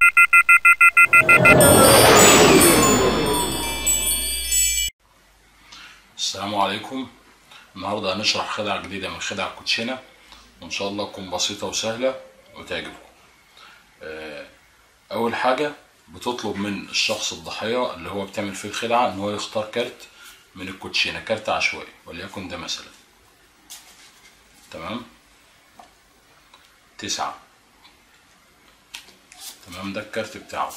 السلام عليكم النهارده هنشرح خدعة جديدة من خدع الكوتشينة وإن شاء الله تكون بسيطة وسهلة وتعجبكم آه، أول حاجة بتطلب من الشخص الضحية اللي هو بتعمل فيه الخدعة إن هو يختار كارت من الكوتشينة كارت عشوائي وليكن ده مثلا تمام تسعة تمام ده الكارت بتاعه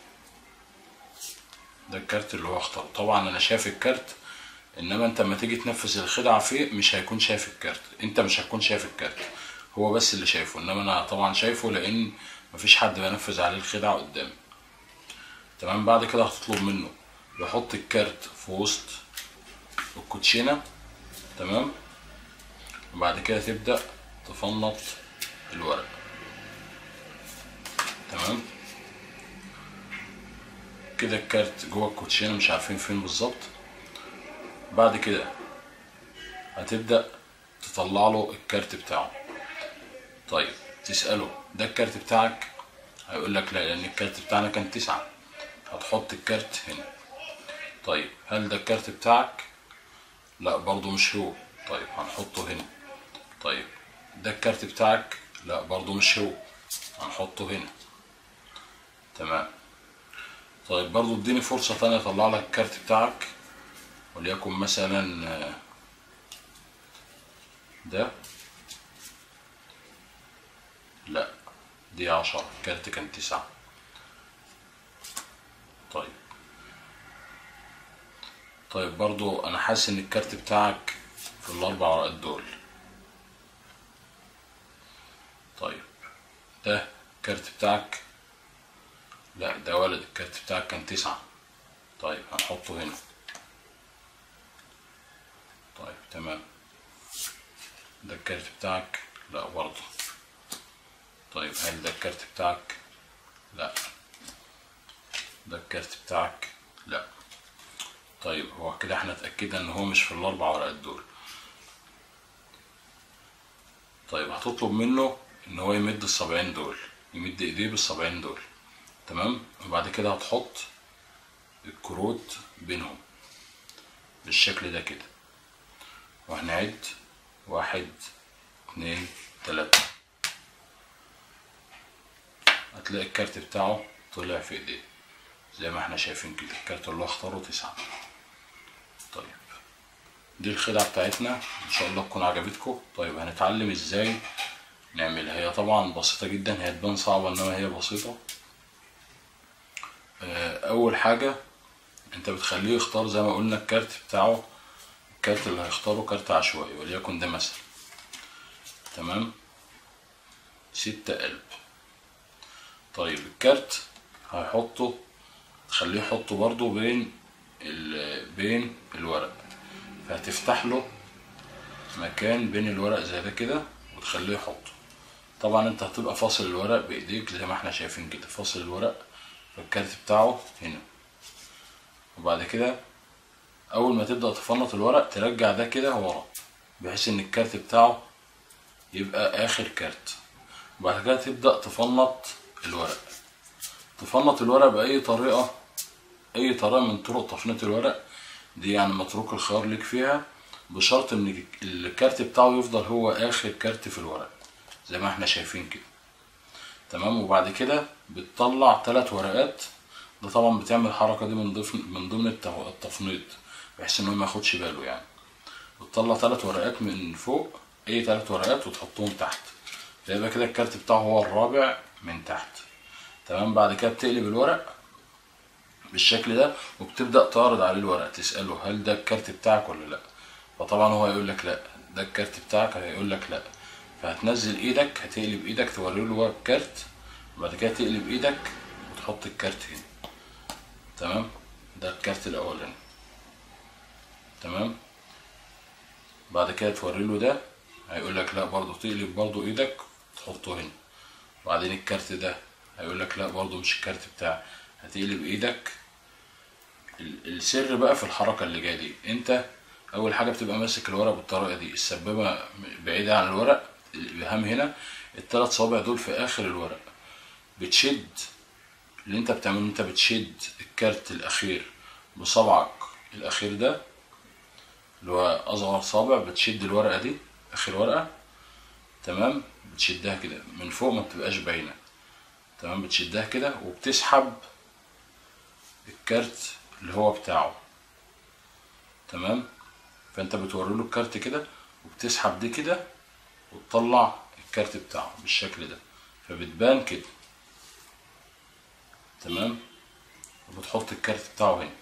ده الكارت اللي هو اختاره طبعا انا شايف الكارت انما انت لما تيجي تنفذ الخدعه فيه مش هيكون شايف الكارت انت مش هتكون شايف الكارت هو بس اللي شايفه انما انا طبعا شايفه لان مفيش حد بينفذ عليه الخدعه قدامي تمام بعد كده هتطلب منه يحط الكارت في وسط الكوتشينه تمام وبعد كده تبدا تفنط الورق تمام كده الكارت جوه الكوتشينه مش عارفين فين بالظبط بعد كده هتبدأ تطلع له الكارت بتاعه طيب تسأله ده الكارت بتاعك هيقول لك لا لأن الكارت بتاعنا كان تسعة هتحط الكارت هنا طيب هل ده الكارت بتاعك لا برضو مش هو طيب هنحطه هنا طيب ده الكارت بتاعك لا برضو مش هو هنحطه هنا تمام طيب برضو اديني فرصة تانية اطلع لك الكارت بتاعك وليكن مثلا آه، ده لا دي عشرة الكارت كان تسعة طيب طيب برضو انا حاسس ان الكارت بتاعك في الاربع ورقات دول طيب ده الكارت بتاعك لا ده ولد الكارت بتاعك كان تسعة طيب هنحطه هنا طيب تمام ده الكارت بتاعك لا برضه طيب هل ده الكارت بتاعك لا ده الكارت بتاعك لا طيب هو كده احنا اتأكدنا ان هو مش في الاربع ورقات دول طيب هتطلب منه ان هو يمد الصابعين دول يمد ايديه بالصابعين دول تمام وبعد كده هتحط الكروت بينهم بالشكل ده كده وهنعد واحد اتنين تلاتة هتلاقي الكارت بتاعه طلع في ايديه زي ما احنا شايفين كده الكارت اللي هو اختاره تسعة طيب دي الخدعة بتاعتنا ان شاء الله تكون عجبتكم طيب هنتعلم ازاي نعملها هي طبعا بسيطة جدا هي تبان صعبة انما هي بسيطة آه، اول حاجة انت بتخليه يختار زي ما قلنا الكارت بتاعه الكارت اللي هيختاره كارت عشوائي وليكن ده مثلا تمام ستة قلب طيب الكارت هيحطه تخليه يحطه برضو بين ال بين الورق فهتفتح له مكان بين الورق زي ده كده وتخليه يحطه طبعا انت هتبقى فاصل الورق بايديك زي ما احنا شايفين كده فاصل الورق فالكارت بتاعه هنا وبعد كده اول ما تبدا تفنط الورق ترجع ده كده ورا بحيث ان الكارت بتاعه يبقى اخر كارت وبعد كده تبدا تفنط الورق تفنط الورق باي طريقه اي طريقه من طرق تفنيط الورق دي يعني متروك الخيار ليك فيها بشرط ان الكارت بتاعه يفضل هو اخر كارت في الورق زي ما احنا شايفين كده تمام وبعد كده بتطلع ثلاث ورقات ده طبعا بتعمل الحركه دي من ضمن من ضمن التف- التفنيط بحيث ان هو ما ياخدش باله يعني بتطلع ثلاث ورقات من فوق اي ثلاث ورقات وتحطهم تحت فيبقى كده الكارت بتاعه هو الرابع من تحت تمام بعد كده بتقلب الورق بالشكل ده وبتبدا تعرض عليه الورق تساله هل ده الكارت بتاعك ولا لا فطبعا هو هيقول لك لا ده الكارت بتاعك هيقول لك لا فهتنزل ايدك هتقلب ايدك توري له هو الكارت وبعد كده تقلب ايدك وتحط الكارت هنا تمام ده الكارت الاولاني تمام بعد كده توري له ده هيقول لك لا برضه تقلب برضه ايدك تحطه هنا وبعدين الكارت ده هيقول لك لا برضه مش الكارت بتاعي هتقلب ايدك ال- السر بقى في الحركة اللي جاية دي انت اول حاجة بتبقى ماسك الورق بالطريقة دي السبابة بعيدة عن الورق الابهام هنا التلات صوابع دول في اخر الورق بتشد اللي انت بتعمله انت بتشد الكارت الاخير بصبعك الاخير ده اللي هو اصغر صابع بتشد الورقه دي اخر ورقه تمام بتشدها كده من فوق ما بتبقاش باينه تمام بتشدها كده وبتسحب الكارت اللي هو بتاعه تمام فانت بتوري له الكارت كده وبتسحب دي كده وتطلع الكارت بتاعه بالشكل ده فبتبان كده تمام وبتحط الكارت بتاعه هنا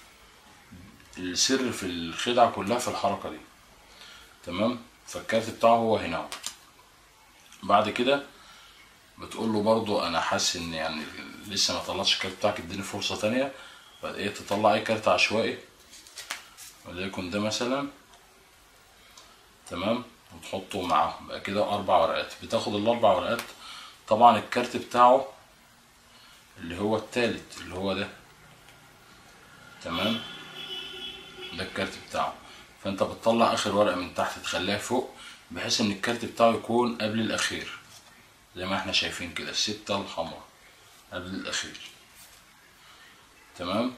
السر في الخدعة كلها في الحركة دي تمام فالكارت بتاعه هو هنا اهو. بعد كده بتقول له برضو انا حاسس ان يعني لسه ما طلعتش الكارت بتاعك اديني فرصة تانية بعد ايه تطلع اي كارت عشوائي وليكن ده مثلا تمام وتحطه معاه بقى كده اربع ورقات بتاخد الاربع ورقات طبعا الكارت بتاعه اللي هو التالت اللي هو ده تمام ده الكارت بتاعه فانت بتطلع اخر ورقه من تحت تخليها فوق بحيث ان الكارت بتاعه يكون قبل الاخير زي ما احنا شايفين كده الستة الحمراء قبل الاخير تمام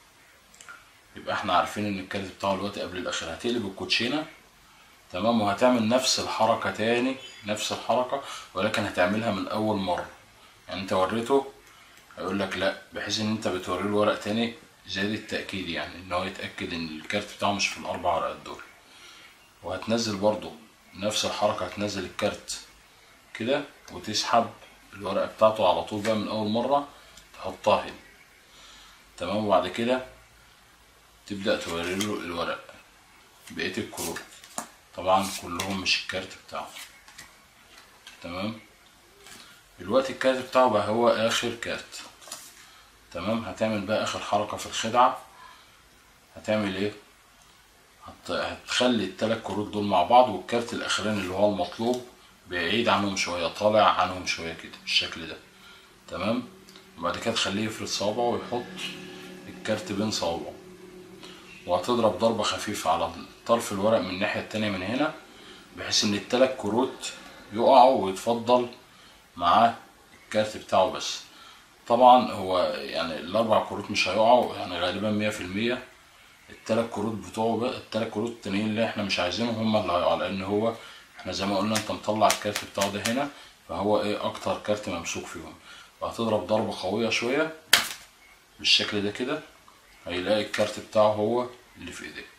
يبقى احنا عارفين ان الكارت بتاعه دلوقتي قبل الاخير هتقلب الكوتشينه تمام وهتعمل نفس الحركة تاني نفس الحركة ولكن هتعملها من أول مرة يعني أنت وريته هيقول لك لا بحيث إن أنت بتوري له ورق تاني زائد التأكيد يعني إن هو يتأكد إن الكارت بتاعه مش في الأربع ورقات دول وهتنزل برضو نفس الحركة هتنزل الكارت كده وتسحب الورقة بتاعته على طول بقى من أول مرة تحطها هنا تمام وبعد كده تبدأ توري له الورق بقية الكروت طبعا كلهم مش الكارت بتاعه تمام دلوقتي الكارت بتاعه بقى هو اخر كارت تمام هتعمل بقى اخر حركة في الخدعة هتعمل ايه هت... هتخلي التلات كروت دول مع بعض والكارت الاخراني اللي هو المطلوب بعيد عنهم شوية طالع عنهم شوية كده بالشكل ده تمام وبعد كده تخليه يفرد صوابعه ويحط الكارت بين صوابعه وهتضرب ضربة خفيفة على طرف الورق من الناحية التانية من هنا بحيث ان التلات كروت يقعوا ويتفضل معاه الكارت بتاعه بس طبعا هو يعني الاربع كروت مش هيقعوا يعني غالبا مية في المية التلات كروت بتوعه بقى التلات كروت التانيين اللي احنا مش عايزينهم هما اللي هيقعوا لان هو احنا زي ما قلنا انت مطلع الكارت بتاعه ده هنا فهو ايه اكتر كارت ممسوك فيهم وهتضرب ضربة قوية شوية بالشكل ده كده هيلاقي الكارت بتاعه هو اللي في ايديه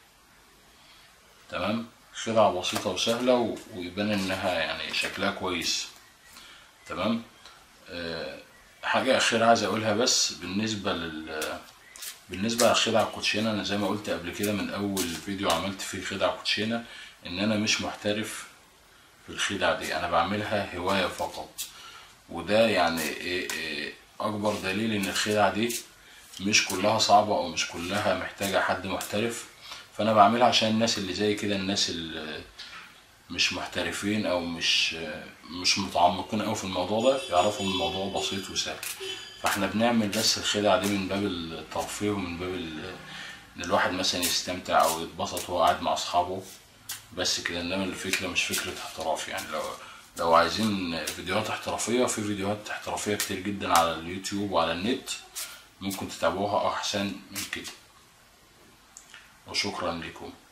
تمام خدعة بسيطة وسهلة و- ويبان انها يعني شكلها كويس تمام أه حاجة أخيرة عايز أقولها بس بالنسبة لل بالنسبة لخدع الكوتشينة أنا زي ما قلت قبل كده من أول فيديو عملت فيه خدع كوتشينة إن أنا مش محترف في الخدع دي أنا بعملها هواية فقط وده يعني إيه إيه أكبر دليل إن الخدع دي مش كلها صعبة أو مش كلها محتاجة حد محترف فأنا بعملها عشان الناس اللي زي كده الناس اللي مش محترفين أو مش مش متعمقين أوي في الموضوع ده يعرفوا إن الموضوع بسيط وسهل فاحنا بنعمل بس الخدع دي من باب الترفيه ومن باب ال- ان الواحد مثلا يستمتع او يتبسط وهو قاعد مع اصحابه بس كده انما الفكره مش فكره احتراف يعني لو لو عايزين فيديوهات احترافيه في فيديوهات احترافيه كتير جدا على اليوتيوب وعلى النت ممكن تتابعوها احسن من كده وشكرا لكم